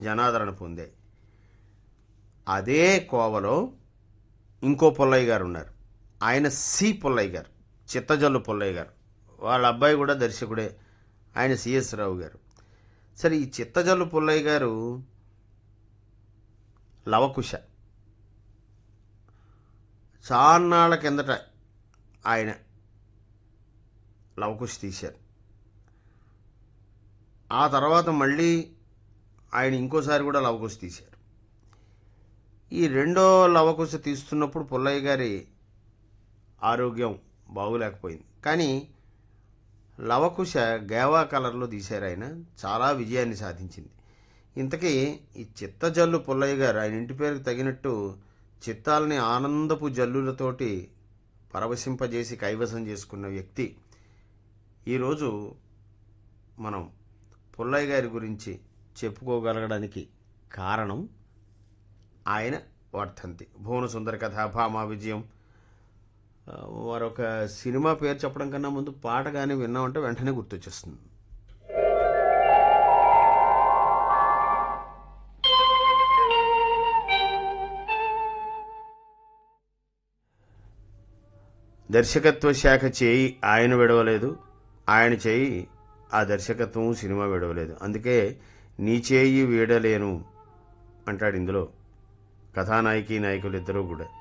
జనాదరణ పొందాయి అదే కోవలో ఇంకో పుల్లయ్య గారు ఉన్నారు ఆయన సి పుల్లయ్య గారు చిత్తజల్లు పుల్లయ్య గారు వాళ్ళ అబ్బాయి కూడా దర్శకుడే ఆయన సిఎస్ రావు గారు సరే ఈ చిత్తజల్లు పుల్లయ్య గారు లవకుశ చాన్నాళ్ళ కిందట ఆయన లవకుశ తీశారు ఆ తర్వాత మళ్ళీ ఆయన ఇంకోసారి కూడా లవకుశ తీశారు ఈ రెండో లవకుశ తీస్తున్నప్పుడు పుల్లయ్య గారి ఆరోగ్యం బాగులేకపోయింది కానీ లవకుశ గేవా కలర్లో తీశారు ఆయన చాలా విజయాన్ని సాధించింది ఇంతకీ ఈ చిత్త జల్లు పుల్లయ్య గారు ఆయన ఇంటి పేరుకు తగినట్టు చిత్తాలని ఆనందపు జల్లులతోటి పరవశింపజేసి కైవసం చేసుకున్న వ్యక్తి ఈరోజు మనం పుల్లయ్య గారి గురించి చెప్పుకోగలగడానికి కారణం ఆయన వర్ధంతి భువన సుందర కథ భామా విజయం ఆ, మరొక సినిమా పేరు చెప్పడం కన్నా ముందు పాట కానీ విన్నామంటే వెంటనే గుర్తొచ్చేస్తుంది దర్శకత్వ శాఖ చేయి ఆయన విడవలేదు ఆయన చేయి ఆ దర్శకత్వం సినిమా విడవలేదు అందుకే నీ చేయి వీడలేను అంటాడు ఇందులో కథానాయకి నాయకులు ఇద్దరూ కూడా